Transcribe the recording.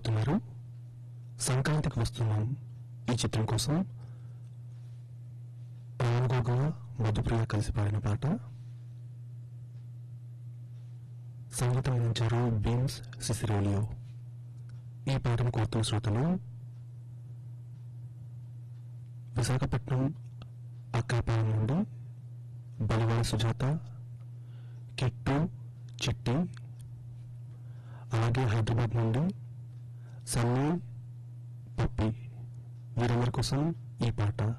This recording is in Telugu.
వినబోతున్నారు సంక్రాంతికి వస్తున్నాం ఈ చిత్రం కోసం రామగోగ మధుప్రియ కలిసి పాడిన పాట సంగీతం అందించారు బీమ్స్ సిసిరేలియో ఈ పాటను కోరుతున్న శ్రోతలు విశాఖపట్నం అక్కాపాలెం నుండి బలివాడ సుజాత కిట్టు చిట్టి అలాగే హైదరాబాద్ నుండి సన్నీ పప్పి వీరందరి కోసం ఈ పాట